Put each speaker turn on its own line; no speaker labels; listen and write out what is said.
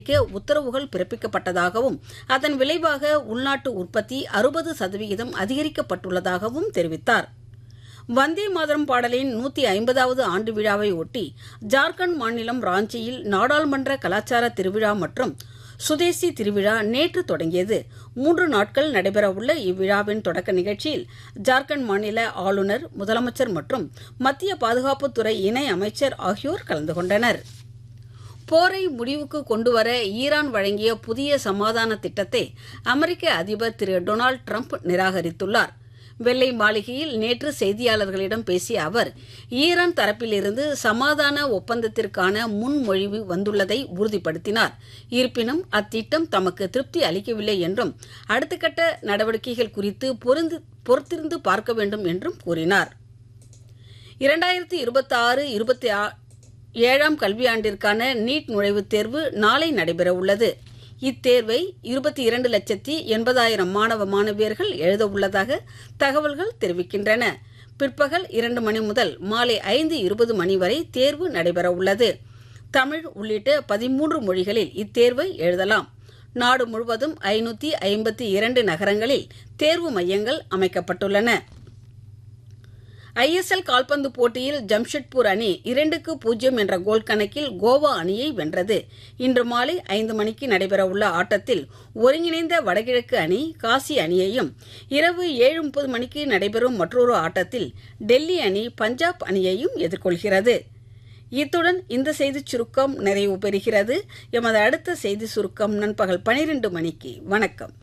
உத்தரவுகள் பிறப்பிக்கப்பட்டதாகவும் அதன் விளைவாக உள்நாட்டு உற்பத்தி அறுபது சதவிகிதம் அதிகரிக்கப்பட்டுள்ளதாகவும் தெரிவித்தார் வந்தே மாதரம் பாடலின் நூத்தி ஐம்பதாவது ஆண்டு விழாவை ஒட்டி ஜார்க்கண்ட் மாநிலம் ராஞ்சியில் நாடாளுமன்ற கலாச்சார திருவிழா மற்றும் சுதேசி திருவிழா நேற்று தொடங்கியது மூன்று நாட்கள் நடைபெறவுள்ள இவ்விழாவின் தொடக்க நிகழ்ச்சியில் ஜார்க்கண்ட் மாநில ஆளுநர் முதலமைச்சர் மற்றும் மத்திய பாதுகாப்புத்துறை இணை அமைச்சர் ஆகியோர் கலந்து கொண்டனர் போரை முடிவுக்கு கொண்டுவர ஈரான் வழங்கிய புதிய சமாதான திட்டத்தை அமெரிக்க அதிபர் திரு டொனால்டு ட்ரம்ப் நிராகரித்துள்ளார் வெள்ளை மாளிகையில் நேற்று செய்தியாளர்களிடம் பேசிய அவர் ஈரான் தரப்பிலிருந்து சமாதான ஒப்பந்தத்திற்கான முன்மொழிவு வந்துள்ளதை உறுதிப்படுத்தினார் இருப்பினும் அத்திட்டம் தமக்கு திருப்தி அளிக்கவில்லை என்றும் அடுத்த கட்ட நடவடிக்கைகள் குறித்து பொருந்து பொறுத்திருந்து பார்க்க வேண்டும் என்றும் கூறினார் இரண்டாயிரத்தி இருபத்தி ஆறு இருபத்தி ஏழாம் கல்வியாண்டிற்கான நீட் நுழைவுத் தேர்வு நாளை நடைபெறவுள்ளது இத்தேர்வை இருபத்தி இரண்டு லட்சத்தி எண்பதாயிரம் மாணவ மாணவியர்கள் எழுத உள்ளதாக தகவல்கள் தெரிவிக்கின்றன பிற்பகல் இரண்டு மணி முதல் மாலை ஐந்து இருபது மணி வரை தேர்வு நடைபெறவுள்ளது தமிழ் உள்ளிட்ட பதிமூன்று மொழிகளில் இத்தேர்வை எழுதலாம் நாடு முழுவதும் ஐநூத்தி ஐம்பத்தி இரண்டு நகரங்களில் தேர்வு மையங்கள் அமைக்கப்பட்டுள்ளன ஐஎஸ்எல் கால்பந்து போட்டியில் ஜம்ஷெட்பூர் அணி இரண்டுக்கு பூஜ்ஜியம் என்ற கோல் கணக்கில் கோவா அணியை வென்றது இன்று மாலை ஐந்து மணிக்கு நடைபெறவுள்ள ஆட்டத்தில் ஒருங்கிணைந்த வடகிழக்கு அணி காசி அணியையும் இரவு ஏழு முப்பது மணிக்கு நடைபெறும் மற்றொரு ஆட்டத்தில் டெல்லி அணி பஞ்சாப் அணியையும் எதிர்கொள்கிறது இத்துடன் இந்த செய்திச் சுருக்கம் நிறைவு பெறுகிறது எமது அடுத்த செய்தி சுருக்கம் நண்பகல் பனிரெண்டு மணிக்கு வணக்கம்